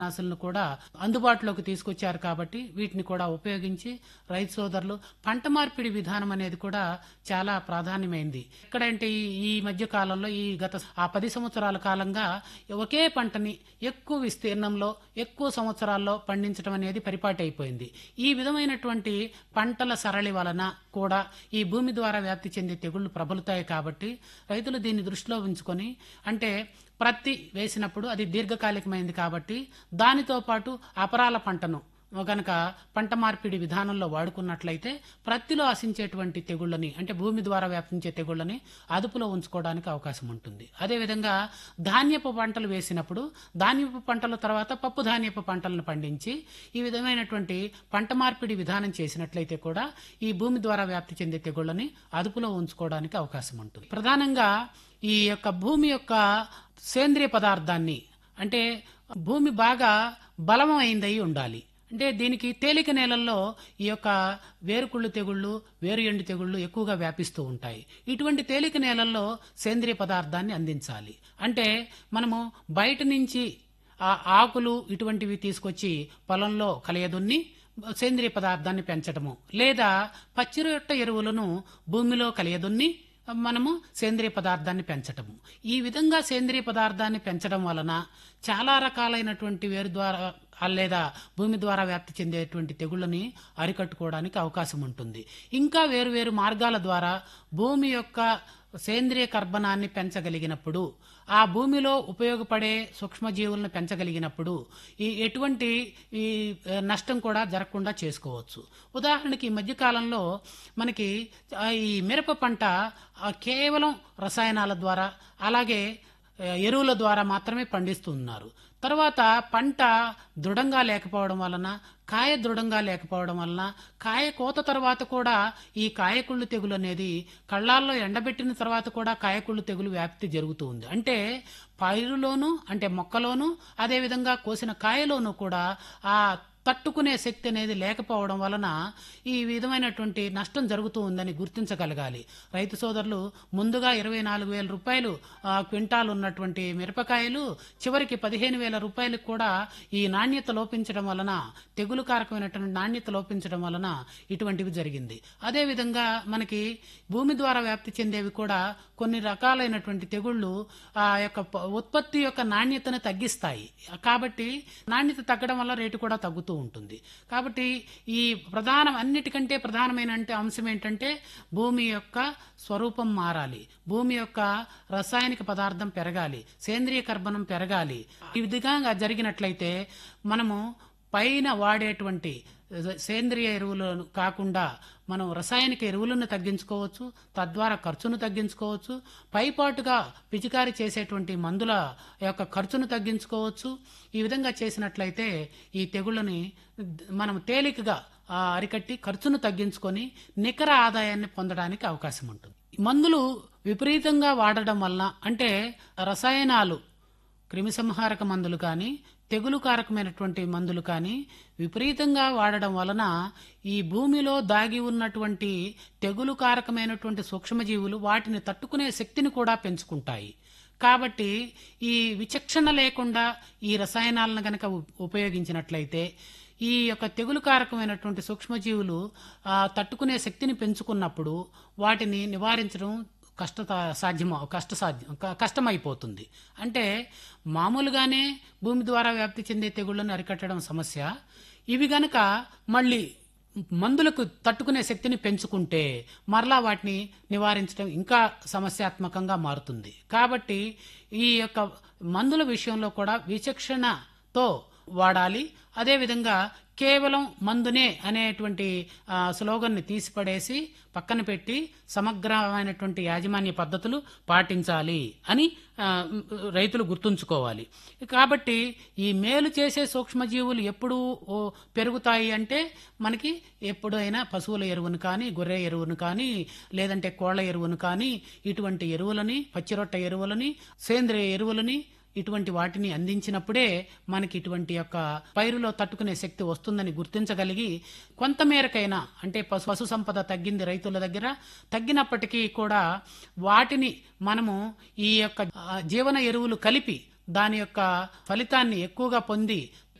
నాసులను కూడా అందుబాటులోకి తీసుకొచ్చారు కాబట్టి వీటిని కూడా ఉపయోగించి రైతు సోదరులు పంట మార్పిడి విధానం అనేది కూడా చాలా ప్రాధాన్యమైంది ఎక్కడంటే ఈ ఈ మధ్య కాలంలో ఈ గత ఆ పది సంవత్సరాల కాలంగా ఒకే పంటని ఎక్కువ విస్తీర్ణంలో ఎక్కువ సంవత్సరాల్లో పండించడం అనేది పరిపాటి అయిపోయింది ఈ విధమైనటువంటి పంటల సరళి వలన కూడా ఈ భూమి ద్వారా వ్యాప్తి చెందే తెగుళ్లు ప్రబలుతాయి కాబట్టి రైతులు దీన్ని దృష్టిలో ఉంచుకొని అంటే ప్రత్తి వేసినప్పుడు అది దీర్ఘకాలికమైంది కాబట్టి దానితో పాటు అపరాల పంటను గనక పంట మార్పిడి విధానంలో వాడుకున్నట్లయితే ప్రత్తిలో ఆశించేటువంటి తెగుళ్ళని అంటే భూమి ద్వారా వ్యాపించే తెగుళ్ళని అదుపులో ఉంచుకోవడానికి అవకాశం ఉంటుంది అదేవిధంగా ధాన్యపు పంటలు వేసినప్పుడు ధాన్యపు పంటల తర్వాత పప్పు ధాన్యపు పంటలను పండించి ఈ విధమైనటువంటి పంట మార్పిడి విధానం చేసినట్లయితే కూడా ఈ భూమి ద్వారా వ్యాప్తి చెందే తెగుళ్ళని అదుపులో ఉంచుకోవడానికి అవకాశం ఉంటుంది ప్రధానంగా ఈ యొక్క భూమి యొక్క సేంద్రియ పదార్థాన్ని అంటే భూమి బాగా బలమైందై ఉండాలి అంటే దీనికి తేలిక నేలల్లో ఈ యొక్క వేరుకుళ్ళు తెగుళ్ళు వేరు ఎండు తెగుళ్ళు ఎక్కువగా వ్యాపిస్తూ ఉంటాయి ఇటువంటి తేలిక నేలల్లో సేంద్రియ పదార్థాన్ని అందించాలి అంటే మనము బయట నుంచి ఆ ఆకులు ఇటువంటివి తీసుకొచ్చి పొలంలో కలయదున్ని సేంద్రియ పదార్థాన్ని పెంచడము లేదా పచ్చిరొట్ట ఎరువులను భూమిలో కలియదున్ని మనము సేంద్రియ పదార్థాన్ని పెంచటము ఈ విధంగా సేంద్రియ పదార్థాన్ని పెంచడం వలన చాలా రకాలైనటువంటి వేరు ద్వారా లేదా భూమి ద్వారా వ్యాప్తి చెందేటువంటి తెగుళ్ళని అరికట్టుకోవడానికి అవకాశం ఉంటుంది ఇంకా వేరు వేరు మార్గాల ద్వారా భూమి యొక్క సేంద్రియ కర్బనాన్ని పెంచగలిగినప్పుడు ఆ భూమిలో ఉపయోగపడే సూక్ష్మజీవులను పెంచగలిగినప్పుడు ఈ ఎటువంటి ఈ ఆ, నష్టం కూడా జరగకుండా చేసుకోవచ్చు ఉదాహరణకి ఈ మధ్యకాలంలో మనకి ఆ, ఈ మిరప పంట ఆ, కేవలం రసాయనాల ద్వారా అలాగే ఆ, ఎరువుల ద్వారా మాత్రమే పండిస్తున్నారు తర్వాత పంట దృఢంగా లేకపోవడం వలన కాయ దృఢంగా లేకపోవడం వలన కాయ కోత తర్వాత కూడా ఈ కాయకుళ్ళు తెగులు అనేది కళ్ళాల్లో ఎండబెట్టిన తర్వాత కూడా కాయకుళ్ళు తెగులు వ్యాప్తి జరుగుతూ ఉంది అంటే పైరులోను అంటే మొక్కలోను అదేవిధంగా కోసిన కాయలోను కూడా ఆ తట్టుకునే శక్తి అనేది లేకపోవడం వలన ఈ విధమైనటువంటి నష్టం జరుగుతూ ఉందని గుర్తించగలగాలి రైతు సోదరులు ముందుగా ఇరవై నాలుగు వేల రూపాయలు ఆ, క్వింటాల్ ఉన్నటువంటి మిరపకాయలు చివరికి పదిహేను వేల రూపాయలకు కూడా ఈ నాణ్యత లోపించడం వలన తెగులు కారకమైనటువంటి నాణ్యత లోపించడం వలన ఇటువంటివి జరిగింది అదేవిధంగా మనకి భూమి ద్వారా వ్యాప్తి చెందేవి కూడా కొన్ని రకాలైనటువంటి తెగుళ్ళు ఆ యొక్క ప- ఉత్పత్తి యొక్క నాణ్యతను తగ్గిస్తాయి కాబట్టి నాణ్యత తగ్గడం వల్ల రేటు కూడా తగ్గుతూ ఉంటుంది కాబట్టి ఈ ప్రధానం అన్నిటికంటే ప్రధానమైన అంటే అంశం ఏంటంటే భూమి యొక్క స్వరూపం మారాలి భూమి యొక్క రసాయనిక పదార్థం పెరగాలి సేంద్రియ కర్బనం పెరగాలి ఈ విధంగా జరిగినట్లయితే మనము పైన వాడేటువంటి సేంద్రియ ఎరువులను కాకుండా మనం రసాయనిక ఎరువులను తగ్గించుకోవచ్చు తద్వారా ఖర్చును తగ్గించుకోవచ్చు పైపాటుగా పిచికారి చేసేటువంటి మందుల యొక్క ఖర్చును తగ్గించుకోవచ్చు ఈ విధంగా చేసినట్లయితే ఈ తెగుళ్ళని మనం తేలికగా ఆ, అరికట్టి ఖర్చును తగ్గించుకొని నికర ఆదాయాన్ని పొందడానికి అవకాశం ఉంటుంది మందులు విపరీతంగా వాడడం వలన అంటే రసాయనాలు క్రిమిసంహారక మందులు కానీ తెగులు కారకమైనటువంటి మందులు కానీ విపరీతంగా వాడడం వలన ఈ భూమిలో దాగి ఉన్నటువంటి తెగులు కారకమైనటువంటి సూక్ష్మజీవులు వాటిని తట్టుకునే శక్తిని కూడా పెంచుకుంటాయి కాబట్టి ఈ విచక్షణ లేకుండా ఈ రసాయనాలను గనక ఉ- ఉపయోగించినట్లయితే ఈ యొక్క తెగులు కారకమైనటువంటి సూక్ష్మజీవులు ఆ, తట్టుకునే శక్తిని పెంచుకున్నప్పుడు వాటిని నివారించడం కష్ట సాధ్యం కష్ట సాధ్యం క- కష్టమైపోతుంది అంటే మామూలుగానే భూమి ద్వారా వ్యాప్తి చెందే తెగుళ్ళను అరికట్టడం సమస్య ఇవి గనక మళ్ళీ మందులకు తట్టుకునే శక్తిని పెంచుకుంటే మరలా వాటిని నివారించడం ఇంకా సమస్యాత్మకంగా మారుతుంది కాబట్టి ఈ యొక్క మందుల విషయంలో కూడా విచక్షణతో వాడాలి అదేవిధంగా కేవలం మందునే అనేటువంటి ఆ, స్లోగన్ని తీసిపడేసి పక్కన పెట్టి సమగ్రమైనటువంటి యాజమాన్య పద్ధతులు పాటించాలి అని ఆ, రైతులు గుర్తుంచుకోవాలి కాబట్టి ఈ మేలు చేసే సూక్ష్మజీవులు ఎప్పుడు ఓ, పెరుగుతాయి అంటే మనకి ఎప్పుడైనా పశువుల ఎరువును కానీ గొర్రె ఎరువును కానీ లేదంటే కోళ్ల ఎరువును కానీ ఇటువంటి ఎరువులని పచ్చిరొట్ట ఎరువులని సేంద్రియ ఎరువులని ఇటువంటి వాటిని అందించినప్పుడే మనకి ఇటువంటి యొక్క పైరులో తట్టుకునే శక్తి వస్తుందని గుర్తించగలిగి కొంతమేరకైనా అంటే పశు పశు సంపద తగ్గింది రైతుల దగ్గర తగ్గినప్పటికీ కూడా వాటిని మనము ఈ యొక్క ఆ, జీవన ఎరువులు కలిపి దాని యొక్క ఫలితాన్ని ఎక్కువగా పొంది